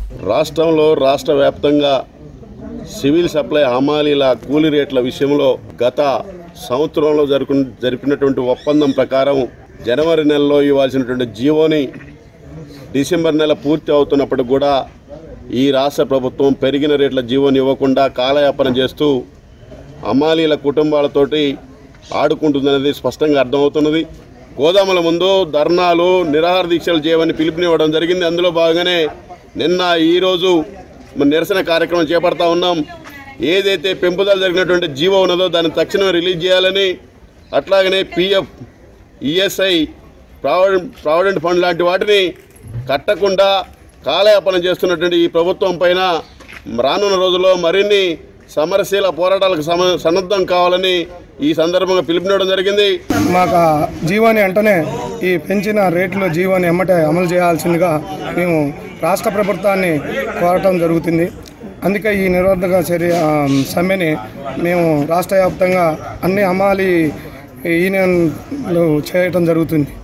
రాష్ట్రంలో రాష్ట్ర వ్యాప్తంగా సివిల్ సప్లై హమాలీల కూలీ రేట్ల విషయంలో గత సంవత్సరంలో జరుపు జరిపినటువంటి ఒప్పందం ప్రకారం జనవరి నెలలో ఇవ్వాల్సినటువంటి జీవోని డిసెంబర్ నెల పూర్తి అవుతున్నప్పటికి కూడా ఈ రాష్ట్ర ప్రభుత్వం పెరిగిన రేట్ల జీవోని ఇవ్వకుండా కాలయాపన చేస్తూ అమాలీల కుటుంబాలతోటి ఆడుకుంటుందనేది స్పష్టంగా అర్థమవుతున్నది గోదాముల ముందు ధర్నాలు నిరాహార దీక్షలు చేయమని పిలుపునివ్వడం జరిగింది అందులో భాగంగానే నిన్న ఈరోజు మన నిరసన కార్యక్రమం చేపడతా ఉన్నాం ఏదైతే పెంపుదల జరిగినటువంటి జీవో ఉన్నదో దాన్ని తక్షణమే రిలీజ్ చేయాలని అట్లాగనే PF ESI provident provident fund లాంటి వాటిని కట్టకుండా కాలయాపన చేస్తున్నటువంటి ఈ ప్రభుత్వం పైన రానున్న రోజుల్లో మరిన్ని సమరశీల పోరాటాలకు సమ సన్నద్ధం కావాలని ఈ సందర్భంగా పిలుపునివ్వడం జరిగింది మాకు ఆ జీవోని వెంటనే ఈ పెంచిన రేట్లు జీవోని ఎమ్మటే అమలు చేయాల్సిందిగా మేము రాష్ట్ర ప్రభుత్వాన్ని కోరటం జరుగుతుంది అందుకే ఈ నిరోధక చర్య ఆ, సమ్మెని మేము రాష్ట్ర వ్యాప్తంగా అన్ని అమాలి యూనియన్లు చేయటం జరుగుతుంది